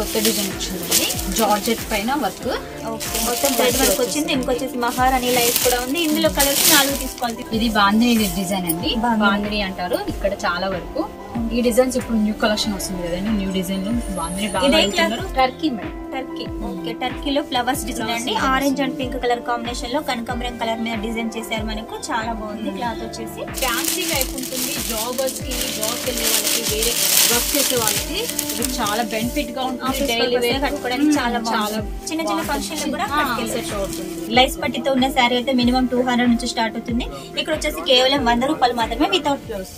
కొత్త డిజైన్ వచ్చిందండి జార్జెట్ పైన వర్క్ ఓకే మొత్తం థ్రెడ్ వర్క్ వచ్చింది దీనికి వచ్చేసి మహారాణి లైఫ్ కూడా ఉంది ఇందులో కలర్స్ నాలుగు తీసుకోవాలి ఇది బాందిని డిజైన్ అండి బాందిని. బాందిని అంటారు ఇక్కడ చాలా వరకు ఈ డిజైన్స్ ఇప్పుడు న్యూ కలెక్షన్ వస్తుంది కదండి న్యూ డిజైన్ బాందిని బాగా ఇదే అడుగుతున్నారు. టర్కీ మేడం టర్కీ ఓకే టర్కీలో ఫ్లవర్స్ డిజైన్ అండి orange and pink colour combination లో కనకాంబరం కలర్ మీద డిజైన్ చేశారు మనకు చాలా బాగుంది క్లాత్ వచ్చేసి ఫ్యాన్సీ లైఫ్ ఉంటుంది జాబర్స్ కి జాబ్ వెళ్ళే వాళ్ళకి వేరే వర్క్ చేసే వాళ్ళకి ఇది చాలా బెనిఫిట్ గా ఉంటుంది ఆఫీస్ డైలీ పర్పస్ గా కట్టుకోవడానికి చాలా బాగుంది చిన్న చిన్న ఫంక్షన్ కూడా కట్టుకెళ్ళచ్చు సెట్ అవుతుంది లైస్ పట్టితో ఉన్న శారీ అయితే మినిమం టూ హండ్రెడ్ నుంచి స్టార్ట్ అవుతుంది ఇక్కడ వచ్చేసి కేవలం వంద రూపాయలు మాత్రమే without blouse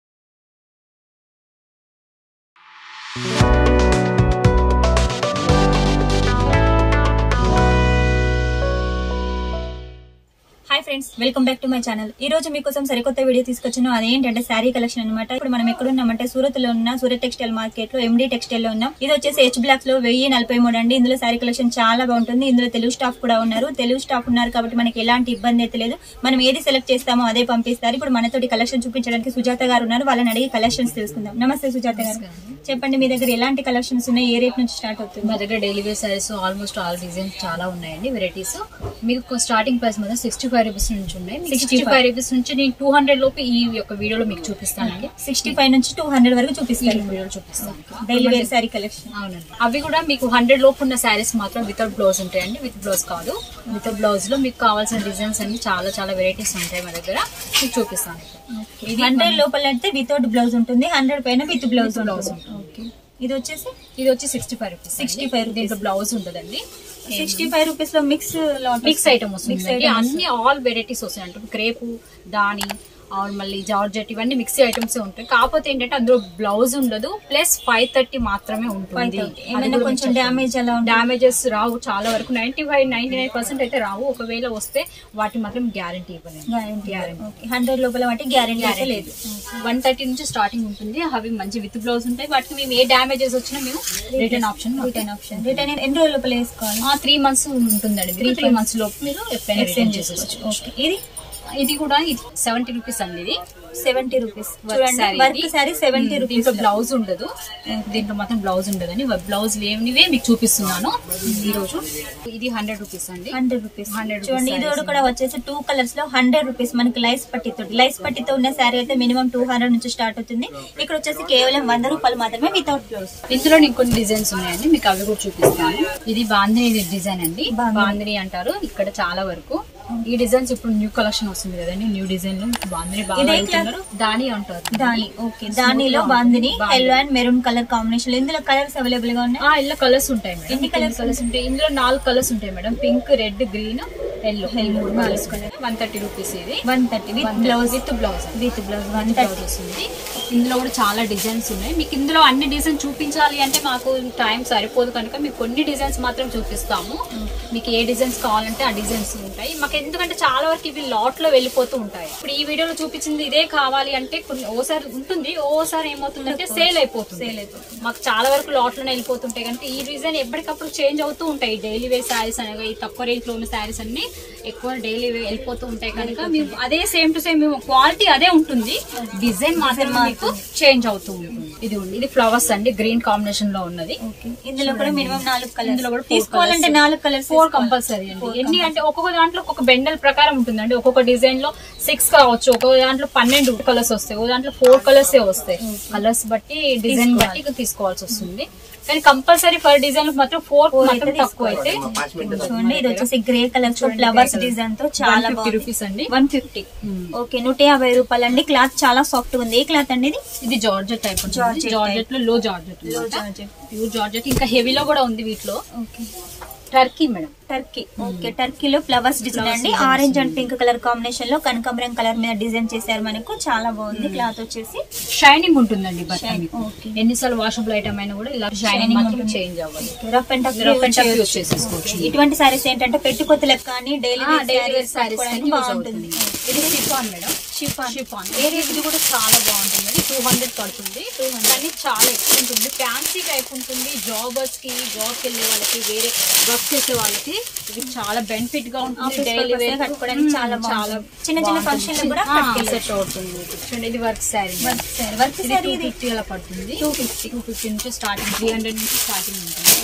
hi friends welcome back to my channel ఈ రోజు మీకోసం సరికొత్త వీడియో తీసుకొచ్చాను అదేంటంటే శారీ కలెక్షన్ అనమాట ఇప్పుడు మనం ఎక్కడ ఉన్నామంటే సూరత్ లో ఉన్న సూరత్ టెక్స్టైల్ మార్కెట్ లో ఎండి టెక్స్టైల్ లో ఉన్నాం ఇది వచ్చేసి హెచ్ బ్లాక్స్ లో వెయ్యి నలభై మూడు అండి ఇందులో శారీ కలెక్షన్ చాలా బాగుంటుంది ఇందులో తెలుగు స్టాఫ్ కూడా ఉన్నారు తెలుగు స్టాఫ్ ఉన్నారు కాబట్టి మనకి ఎలాంటి ఇబ్బంది అయితే లేదు మనం ఏది సెలెక్ట్ చేస్తామో అదే పంపిస్తారు ఇప్పుడు మనతోటి కలెక్షన్ చూపించడానికి సుజాత గారు ఉన్నారు వాళ్ళని అడిగి కలెక్షన్స్ తెలుసుకుందాం నమస్తే సుజాత గారు చెప్పండి మీ దగ్గర ఎలాంటి కలెక్షన్స్ ఉన్నాయి ఏ రేట్ నుంచి స్టార్ట్ అవుతుంది మా దగ్గర daily wear sarees almost all designs చాలా ఉన్నాయండి వెరైటీస్ మీకు స్టార్టింగ్ ప్రైస్ మాత్రం సిక్స్టీ ఫైవ్ రూపీస్ నుంచి ఉన్నాయి సిక్స్టీ ఫైవ్ రూపీస్ నుంచి నేను టూ హండ్రెడ్ లోపు ఈ యొక్క వీడియోలో మీకు చూపిస్తానండి సిక్స్టీ ఫైవ్ నుంచి టూ హండ్రెడ్ వరకు ఈ చూపిస్తారు వీడియోలో చూపిస్తాను డైలీ వేర్ శారీ కలెక్షన్ అవునండి అవి కూడా మీకు హండ్రెడ్ లోపు ఉన్న శారీస్ మాత్రం వితౌట్ బ్లౌజ్ ఉంటాయండి విత్ బ్లౌజ్ కాదు విత్ బ్లౌజ్ లో మీకు కావాల్సిన డిజైన్స్ అన్ని చాలా చాలా వెరైటీస్ ఉంటాయి మా దగ్గర మీకు చూపిస్తాను ఇది హండ్రెడ్ లోపల అయితే వితౌట్ బ్లౌజ్ ఉంటుంది హండ్రెడ్ పైన విత్ బ్లౌజ్ With blouse ఉంటుంది ఓకే ఇది వచ్చేసి ఇది వచ్చి సిక్స్టీ ఫైవ్ రూపీస్ 65 rupees. దీంట్లో బ్లౌజ్ ఉంటుందండి సిక్స్టీ ఫైవ్ రూపీస్ లో మిక్స్ మిక్స్ ఐటమ్ వస్తుంది అన్ని ఆల్ వెరైటీస్ వస్తాయి అంటే క్రేపు దాని ఆర్ మళ్ళీ జార్జెట్ ఇవన్నీ మిక్సీ ఐటమ్స్ ఉంటాయి కాకపోతే ఏంటంటే అందులో బ్లౌజ్ ఉండదు ప్లస్ ఫైవ్ థర్టీ మాత్రమే ఉంటుంది ఏమైనా కొంచెం డ్యామేజ్ అలా ఉంటే డ్యామేజెస్ రావు చాలా వరకు ninety five ninety nine percent అయితే రావు ఒకవేళ వస్తే వాటి మాత్రం గ్యారంటీ ఇవ్వలేదు గ్యారెంటీ ఓకే హండ్రెడ్ లోపల వాటి గ్యారెంటీ అయితే లేదు వన్ థర్టీ నుంచి స్టార్టింగ్ ఉంటుంది అవి మంచి విత్ బ్లౌజ్ ఉంటాయి వాటికి మేము ఏ డ్యామేజెస్ వచ్చినా మేము return option return option return ఎన్ని రోజుల లోపల వేసుకోవాలి త్రీ మంత్స్ ఉంటుందండి త్రీ త్రీ మంత్స్ లోపు మీరు ఎప్పుడైనా రిటర్న్ చేసేసుకోవచ్చు ఓకే ఇది ఇది కూడా సెవెంటీ రూపీస్ అండి ఇది సెవెంటీ రూపీస్ Work చూడండి saree వర్క్ ఇది. సారీ సెవెంటీ రూపీస్ దీంట్లో బ్లౌజ్ ఉండదు దీంట్లో మాత్రం బ్లౌజ్ ఉండదని బ్లౌజ్ లేనివే మీకు చూపిస్తున్నాను ఈ రోజు ఇది హండ్రెడ్ రూపీస్ అండి హండ్రెడ్ రూపీస్ 100 rupees చూడండి ఇది sarees కూడా వచ్చేసి టూ కలర్స్ లో హండ్రెడ్ రూపీస్ మనకి లైస్ పట్టితో లైస్ పట్టితో ఉన్న శారీ అయితే మినిమం టూ హండ్రెడ్ నుంచి స్టార్ట్ అవుతుంది ఇక్కడ వచ్చేసి కేవలం వంద రూపాయలు మాత్రమే వితౌట్ బ్లౌజ్ ఇందులో నేను కొన్ని డిజైన్స్ ఉన్నాయండి మీకు అవి కూడా చూపిస్తాను ఇది బాందిని డిజైన్ అండి బాందిని. బాందిని అంటారు ఇక్కడ చాలా వరకు ఈ డిజైన్స్ ఇప్పుడు న్యూ కలెక్షన్ వస్తుంది కదండి న్యూ డిజైన్ బాందిని బాగా ఇదే అడుగుతున్నారు దాని అంటారు దాని ఓకే దానిలో bandhani yellow and maroon colour combination ఇందులో కలర్స్ అవైలబుల్ గా ఉన్నాయి ఆ ఇందులో కలర్స్ ఉంటాయి మేడం ఎన్ని colours కలర్స్ ఉంటాయి ఇందులో నాలుగు కలర్స్ ఉంటాయి madam pink red green yellow మూడు కలర్స్ వన్ థర్టీ రూపీస్ ఇది one thirty with blouse with blouse with blouse one blouse thirty వస్తుంది ఇందులో కూడా చాలా డిజైన్స్ ఉన్నాయి మీకు ఇందులో అన్ని డిజైన్ చూపించాలి అంటే మాకు టైం సరిపోదు కనుక మీకు కొన్ని డిజైన్స్ మాత్రం చూపిస్తాము మీకు ఏ డిజైన్స్ కావాలంటే ఆ డిజైన్స్ ఉంటాయి మాకు ఎందుకంటే చాలా వరకు ఇవి లాట్ లో వెళ్ళిపోతూ ఉంటాయి ఇప్పుడు ఈ వీడియోలో చూపించింది ఇదే కావాలి అంటే కొన్ని ఓసారి ఉంటుంది ఓసారి ఏమవుతుందంటే సేల్ అయిపోతుంది సేల్ అయిపోతుంది మాకు చాలా వరకు లాట్ లోనే వెళ్ళిపోతుంటాయి కనుక ఈ డిజైన్ ఎప్పటికప్పుడు చేంజ్ అవుతూ ఉంటాయి డైలీ వేర్ శారీస్ అనగా ఈ తక్కువ రేంజ్ లో ఉన్న శారీస్ అన్ని ఎక్కువ డైలీ వెళ్ళిపోతూ ఉంటాయి కనుక మేము అదే సేమ్ టు సేమ్ మేము క్వాలిటీ అదే ఉంటుంది డిజైన్ మాత్రం మీకు చేంజ్ అవుతూ ఉంటుంది ఇది ఉంది ఇది ఫ్లవర్స్ అండి గ్రీన్ కాంబినేషన్ లో ఉన్నది ఓకే ఇందులో కూడా మినిమం నాలుగు కలర్స్ ఇందులో కూడా four తీసుకోవాలంటే colours. నాలుగు కలర్స్ ఫోర్ కంపల్సరీ అండి ఎన్ని అంటే ఒక్కొక్క దాంట్లో ఒక బెండల్ ప్రకారం ఉంటుందండి ఒక్కొక్క డిజైన్ లో సిక్స్ కావచ్చు ఒక్కొక్క దాంట్లో పన్నెండు కలర్స్ వస్తాయి ఒక దాంట్లో ఫోర్ కలర్స్ వస్తాయి కలర్స్ బట్టి డిజైన్ బట్టి ఇక తీసుకోవాల్సి వస్తుంది కానీ కంపల్సరీ ఫర్ డిజైన్ మాత్రం ఫోర్ మాత్రం తక్కువ అయితే చూడండి ఇది వచ్చేసి గ్రే కలర్ ఫ్లవర్స్ డిజైన్ తో చాలా ఫిఫ్టీ బాగుంది రూపీస్ అండి వన్ ఫిఫ్టీ ఓకే నూట యాభై రూపాయలు అండి క్లాత్ చాలా సాఫ్ట్ ఉంది ఏ క్లాత్ అండి ఇది ఇది జార్జెట్ టైప్ ఉంటుంది Georgette జార్జెట్ లో లో జార్జెట్ జార్జెట్ ప్యూర్ జార్జెట్ ఇంకా హెవీలో కూడా ఉంది వీటిలో okay Turkey madam Turkey okay టర్కీలో ఫ్లవర్స్ డిజైన్ అండి orange and pink colour combination లో కనకాంబరం కలర్ మీద డిజైన్ చేశారు మనకు చాలా బాగుంది క్లాత్ వచ్చేసి షైనింగ్ ఉంటుందండి బట్ట Shine, మీకు okay. ఎన్నిసార్లు వాషబుల్ ఐటమ్ అయినా కూడా ఇలా షైనింగ్ Shining మాత్రం ఉంటుంది. చేంజ్ అవ్వదు rough and tough Rough and tough use చేసేసుకోవచ్చు. ఇటువంటి సారీస్ ఏంటంటే పెట్టుకొత్తలకు కానీ డైలీ ఆ, daily wear sarees కానీ use బాగుంటుంది అవుతుంది. ఇది షిఫాన్ మేడం షిఫాన్ షిఫాన్ ఇది కూడా చాలా బాగుంటుంది టూ హండ్రెడ్ పడుతుంది కానీ చాలా ఎక్కువ ఉంటుంది ఫ్యాన్సీ టైప్ ఉంటుంది జాబర్స్ కి జాబ్ కి వెళ్ళే వాళ్ళకి వేరే వర్క్ చేసే వాళ్ళకి ఇది చాలా బెనిఫిట్ గా ఉంటుంది Office డైలీ purpose గా కట్టుకోవడానికి చాలా బాగుంటుంది. చిన్న చిన్న function లకు కూడా కట్టుకెళ్ళొచ్చు. సెట్ అవుతుంది చూడండి ఇది work saree work saree work ఇది సారీ టూ ఇది ఫిఫ్టీ అలా పడుతుంది టూ ఫిఫ్టీ టూ ఫిఫ్టీ నుంచి స్టార్టింగ్ త్రీ హండ్రెడ్ నుంచి స్టార్టింగ్ ఉంటుంది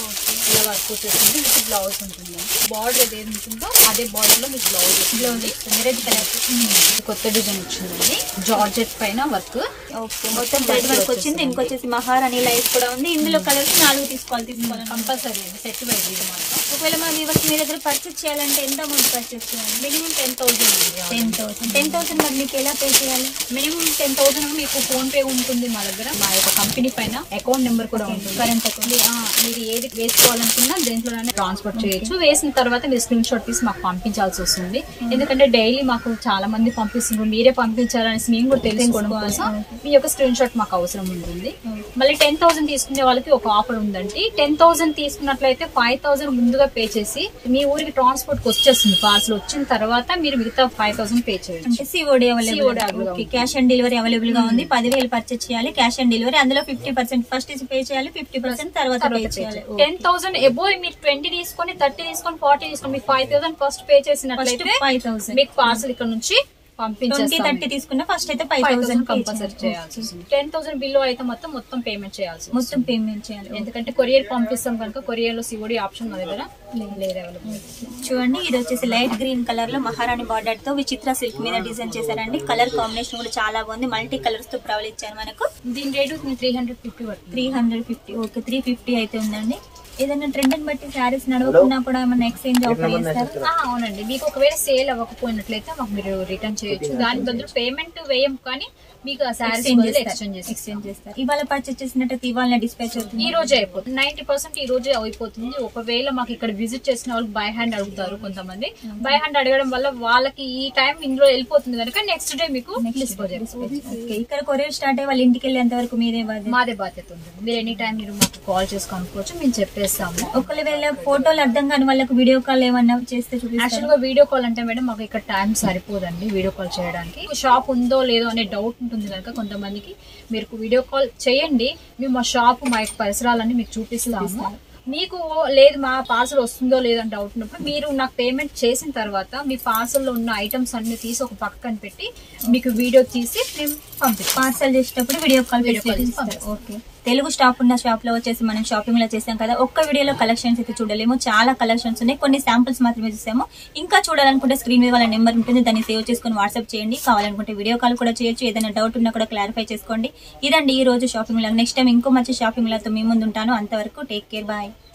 ఇలా వర్క్ వచ్చేస్తుంది మీకు బ్లౌజ్ ఉంటుంది బార్డర్ ఏది ఉంటుందో అదే బార్డర్ లో మీకు బ్లౌజ్ బ్లౌజ్ వస్తుంది రెడ్ కలర్ కొత్త డిజైన్ వచ్చిందండి జార్జెట్ పైన వర్క్ ఓకే మొత్తం థ్రెడ్ వర్క్ వచ్చింది ఇంకొచ్చేసి మహారాణి లైఫ్ కూడా ఉంది ఇందులో కలర్స్ నాలుగు తీసుకోవాలి తీసుకోవాలి కంపల్సరీ అండి సెట్ వైజ్ ఇది మాత్రం ఒకవేళ మన వ్యూవర్స్ మీ దగ్గర పర్చేస్ చేయాలంటే ఎంత అమౌంట్ పర్చేస్ చేయాలి minimum ten thousand ten thousand ten thousand మరి మీకు ఎలా పే చేయాలి మినిమం టెన్ థౌసండ్ మీకు ఫోన్ పే ఉంటుంది మా దగ్గర మా యొక్క కంపెనీ పైన అకౌంట్ నెంబర్ కూడా ఉంటుంది కరెంట్ అకౌంట్ ఆ, మీరు ఏది వేసుకోవాలనుకున్నా దీంట్లోనే ట్రాన్స్ఫర్ చేయొచ్చు వేసిన తర్వాత మీరు స్క్రీన్ షాట్ తీసి మాకు పంపించాల్సి వస్తుంది ఎందుకంటే డైలీ మాకు చాలా మంది పంపిస్తున్నారు మీరే పంపించాలనేసి మేము కూడా తెలుసుకోవడం కోసం మీ యొక్క స్క్రీన్ షాట్ మాకు అవసరం ఉంటుంది మళ్ళీ టెన్ థౌసండ్ తీసుకునే వాళ్ళకి ఒక ఆఫర్ ఉందండి టెన్ థౌసండ్ తీసుకున్నట్లయితే ఫైవ్ థౌసండ్ ముందుగా పే చేసి మీ ఊరికి ట్రాన్స్పోర్ట్ కి వచ్చేస్తుంది పార్సల్ వచ్చిన తర్వాత మీరు మిగతా ఫైవ్ థౌసండ్ పే చేయొచ్చు అంటే COD COD available available okay cash on delivery available గా ఉంది పదివేలు పర్చేస్ చేయాలి క్యాష్ ఆన్ డెలివరీ అందులో ఫిఫ్టీ పర్సెంట్ ఫస్ట్ పే చేయాలి ఫిఫ్టీ పర్సెంట్ తర్వాత పే చేయాలి టెన్ థౌసండ్ ఎబో మీరు ట్వంటీ తీసుకొని థర్టీ తీసుకొని ఫార్టీ తీసుకొని మీకు five thousand first pay first చేసినట్లయితే ఫైవ్ థౌసండ్ మీకు పార్సల్ ఇక్కడ నుంచి ట్వంటీ పంపించేస్తాం థర్టీ తీసుకున్న ఫస్ట్ అయితే five five thousand thousand compulsory చేయాల్సి వస్తుంది టెన్ థౌసండ్ బిల్లు అయితే మొత్తం మొత్తం పేమెంట్ చేయాల్సి వస్తుంది. మొత్తం పేమెంట్ చేయాలి ఎందుకంటే కొరియర్ పంపిస్తాం కనుక కొరియర్ లో సిఓడి ఆప్షన్ మా దగ్గర లేదు అవైలబుల్ చూడండి ఇది వచ్చేసి లైట్ గ్రీన్ కలర్ లో మహారాణి బార్డర్ తో విచిత్ర సిల్క్ మీద డిజైన్ చేశారండి కలర్ కాంబినేషన్ కూడా చాలా బాగుంది మల్టీ కలర్స్ తో ప్రవల్ ఇచ్చారు మనకు దీని రేటు త్రీ హండ్రెడ్ ఫిఫ్టీ పడుతుంది three hundred fifty okay three fifty అయితే ఉందండి ఏదైనా ట్రెండ్ బట్టి శారీస్ నడవకున్నా కూడా ఏమన్నా ఎక్స్చేంజ్ ఆఫర్ చేస్తారు ఆ, అవునండి మీకు ఒకవేళ సేల్ అవ్వకపోయినట్లయితే మాకు మీరు రిటర్న్ చేయొచ్చు దాని బదులు పేమెంట్ వేయం కానీ మీకు ఆ శారీస్ ఎక్స్చేంజ్ ఎక్స్చేంజ్ చేసి ఎక్స్చేంజ్ చేస్తారు ఇవాళ పర్చేస్ చేసినట్టు ఇవాళ డిస్పాచ్ అవుతుంది ఈ రోజే అయిపోతుంది నైన్టీ పర్సెంట్ ఈ రోజే అయిపోతుంది ఒకవేళ మాకు ఇక్కడ విజిట్ చేసిన వాళ్ళకి బై హ్యాండ్ అడుగుతారు కొంతమంది బై హ్యాండ్ అడగడం వల్ల వాళ్ళకి ఈ టైం ఇందులో వెళ్ళిపోతుంది కనుక నెక్స్ట్ డే మీకు డిస్పోజ్ అయిపోతుంది ఓకే ఇక్కడ కొరియర్ స్టార్ట్ అయ్యి వాళ్ళ ఇంటికి వెళ్ళేంత వరకు మీదే బాధ్యత మాదే బాధ్యత ఉంటుంది మీరు ఎనీ టైం మీరు మాకు కాల్ చేసి కనుక్కోవచ్చు మేము చెప్పేస్తాము ఒకవేళ ఫోటోలు అర్థం కాని వాళ్ళకి వీడియో కాల్ ఏమన్నా చేస్తే యాక్చువల్ చూపిస్తారు గా వీడియో కాల్ అంటే మేడం మాకు ఇక్కడ టైం సరిపోదండి వీడియో కాల్ చేయడానికి షాప్ ఉందో లేదో అనే డౌట్ ఉంటుంది కనుక కొంతమందికి మీరు వీడియో కాల్ చేయండి మేము మా షాప్ మా యొక్క పరిసరాలన్నీ మీకు చూపిస్తాము మీకు లేదు మా పార్సల్ వస్తుందో లేదో అని డౌట్ ఉన్నప్పుడు మీరు నాకు పేమెంట్ చేసిన తర్వాత మీ పార్సల్లో ఉన్న ఐటమ్స్ అన్ని తీసి ఒక పక్కన పెట్టి మీకు వీడియో తీసి మేము పంపిస్తాం పార్సల్ చేసేటప్పుడు video call Video call facility చేసి ఇస్తారు ఓకే తెలుగు స్టాప్ ఉన్న షాప్ లో వచ్చేసి మనం షాపింగ్ లో చేసాం కదా ఒక్క వీడియోలో కలెక్షన్స్ అయితే చూడలేము చాలా కలెక్షన్స్ ఉన్నాయి కొన్ని శాంపుల్స్ మాత్రమే చూసాము ఇంకా చూడాలనుకుంటే స్క్రీన్ మీద వాళ్ళ నెంబర్ ఉంటుంది దాన్ని సేవ్ చేసుకుని వాట్సాప్ చేయండి కావాలనుకుంటే వీడియో కాల్ కూడా చేయొచ్చు ఏదైనా డౌట్ ఉన్నా కూడా క్లారిఫై చేసుకోండి ఇదండి ఈ రోజు షాపింగ్ లో నెక్స్ట్ టైం ఇంకో మంచి షాపింగ్ లతో మీ ముందు ఉంటాను అంతవరకు టేక్ కేర్ బాయ్